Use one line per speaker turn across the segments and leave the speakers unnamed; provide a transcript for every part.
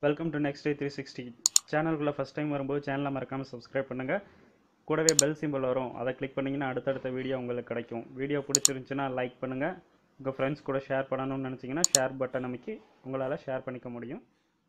welcome to next day three sixty சேனலுக்குள்ளே first time வரும்போது சேனலை மறக்காமல் சப்ஸ்கிரைப் பண்ணுங்கள் கூடவே பெல் சிம்பிள் வரும் அதை கிளிக் பண்ணிங்கன்னா அடுத்தடுத்த வீடியோ உங்களுக்கு கிடைக்கும் வீடியோ பிடிச்சிருந்துச்சுன்னா லைக் பண்ணுங்கள் உங்கள் ஃப்ரெண்ட்ஸ் கூட ஷேர் பண்ணணும்னு நினச்சிங்கன்னா ஷேர் பட்டன் அமைக்கி உங்களால் ஷேர் பண்ணிக்க முடியும்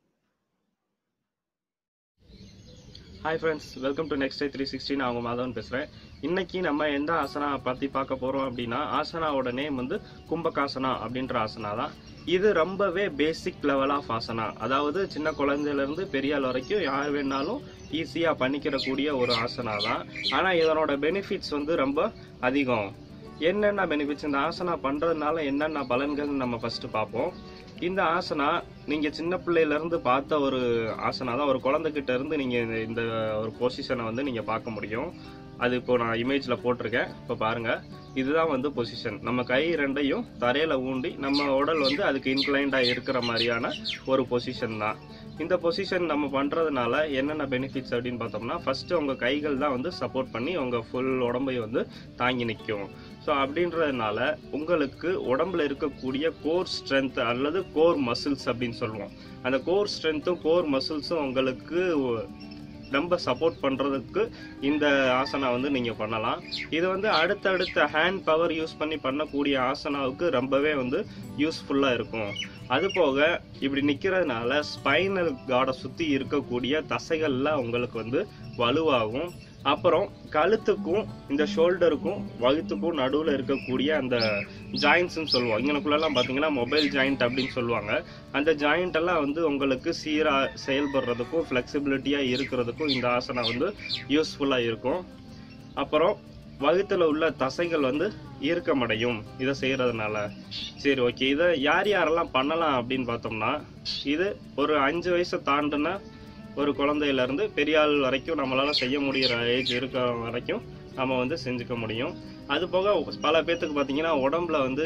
hi friends welcome to next day three sixty நான் அவங்க மாதவன் பேசுகிறேன் இன்னைக்கு நம்ம எந்த ஆசனா பற்றி பார்க்க போகிறோம் அப்படின்னா ஆசனாவோட நேம் வந்து கும்பகாசனா அப்படின்ற ஆசனா தான் இது ரொம்பவே பேசிக் லெவல் ஆஃப் ஆசனா அதாவது சின்ன குழந்தையிலேருந்து பெரிய ஆள் வரைக்கும் யார் வேணாலும் ஈஸியாக பண்ணிக்கிற கூடிய ஒரு ஆசனா தான் ஆனால் இதனோட பெனிஃபிட்ஸ் வந்து ரொம்ப அதிகம் என்னென்ன பெனிஃபிட்ஸ் இந்த ஆசனா பண்ணுறதுனால என்னென்ன பலன்கள் நம்ம ஃபஸ்ட்டு பார்ப்போம் இந்த ஆசனா நீங்க சின்ன பிள்ளையில இருந்து பார்த்த ஒரு ஆசனா தான் ஒரு குழந்தைகிட்ட இருந்து நீங்க இந்த- இந்த ஒரு பொசிஷனை வந்து நீங்க பார்க்க முடியும் அது இப்போ நான் இமேஜ்ல போட்டிருக்கேன் இப்போ பாருங்க இதுதான் வந்து பொசிஷன் நம்ம கை ரெண்டையும் தரையில ஊண்டி நம்ம உடல் வந்து அதுக்கு இன்க்ளைண்டா இருக்கிற மாதிரியான ஒரு பொசிஷன் தான் இந்த பொசிஷன் நம்ம பண்றதுனால என்னென்ன பெனிஃபிட்ஸ் அப்படின்னு பார்த்தோம்னா ஃபர்ஸ்ட் உங்க கைகள் தான் வந்து சப்போர்ட் பண்ணி உங்க ஃபுல் உடம்பை வந்து தாங்கி நிற்கும் ஸோ அப்படின்றதுனால உங்களுக்கு உடம்புல இருக்கக்கூடிய கோர் ஸ்ட்ரென்த் அல்லது கோர் மசில்ஸ் அப்படின்னு சொல்லுவோம் அந்த கோர் ஸ்ட்ரென்த்தும் கோர் மசில்ஸும் உங்களுக்கு ரொம்ப சப்போர்ட் பண்ணுறதுக்கு இந்த ஆசனா வந்து நீங்கள் பண்ணலாம் இது வந்து அடுத்தடுத்த ஹேண்ட் பவர் யூஸ் பண்ணி பண்ணக்கூடிய ஆசனாவுக்கு ரொம்பவே வந்து யூஸ்ஃபுல்லாக இருக்கும் அது போக இப்படி நிற்கிறதுனால ஸ்பைனல் கார்டை சுற்றி இருக்கக்கூடிய தசைகள்லாம் உங்களுக்கு வந்து வலுவாகும் அப்புறம் கழுத்துக்கும் இந்த ஷோல்டருக்கும் வகுத்துக்கும் நடுவில் இருக்கக்கூடிய அந்த ஜாயின்ட்ஸ்னு சொல்லுவோம் இங்கனக்குள்ளெல்லாம் பார்த்தீங்கன்னா மொபைல் ஜாயிண்ட் அப்படின்னு சொல்லுவாங்க அந்த ஜாயிண்ட் எல்லாம் வந்து உங்களுக்கு சீராக செயல்படுறதுக்கும் ஃப்ளெக்சிபிலிட்டியாக இருக்கிறதுக்கும் இந்த ஆசனா வந்து யூஸ்ஃபுல்லாக இருக்கும் அப்புறம் வகுத்துல உள்ள தசைகள் வந்து இறுக்கமடையும் இதை செய்யறதுனால சரி ஓகே இதை யார் யாரெல்லாம் பண்ணலாம் அப்படின்னு பார்த்தோம்னா இது ஒரு அஞ்சு வயசை தாண்டின ஒரு குழந்தையில இருந்து பெரிய ஆள் வரைக்கும் நம்மளால செய்ய முடியிற ஏஜ் இருக்கிற வரைக்கும் நம்ம வந்து செஞ்சுக்க முடியும் அது போக பல பேர்த்துக்கு பார்த்தீங்கன்னா உடம்புல வந்து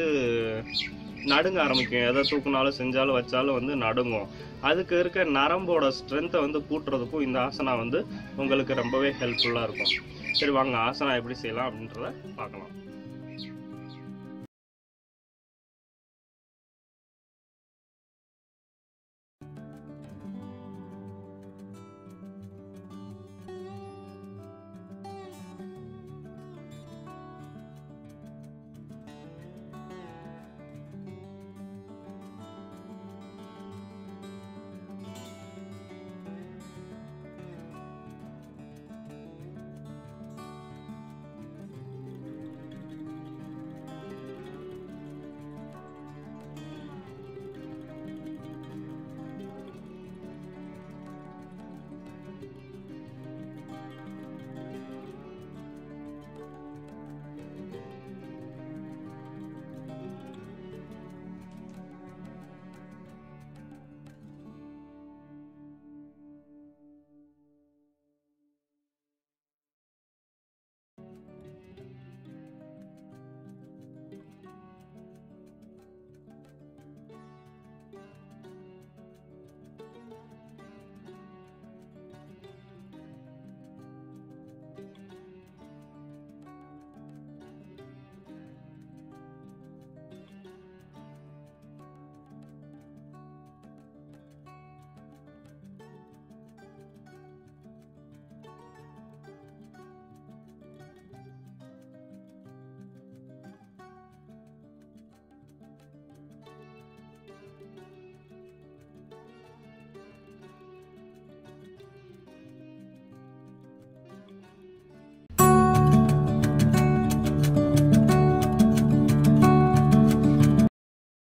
நடுங்க ஆரம்பிக்கும் எதை தூக்குனாலும் செஞ்சாலும் வச்சாலும் வந்து நடுங்கும் அதுக்கு இருக்க நரம்போட ஸ்ட்ரென்த்தை வந்து கூட்டுறதுக்கும் இந்த ஆசனா வந்து உங்களுக்கு ரொம்பவே ஹெல்ப்ஃபுல்லாக இருக்கும் சரி வாங்க ஆசனா எப்படி செய்யலாம் அப்படின்றத பார்க்கலாம்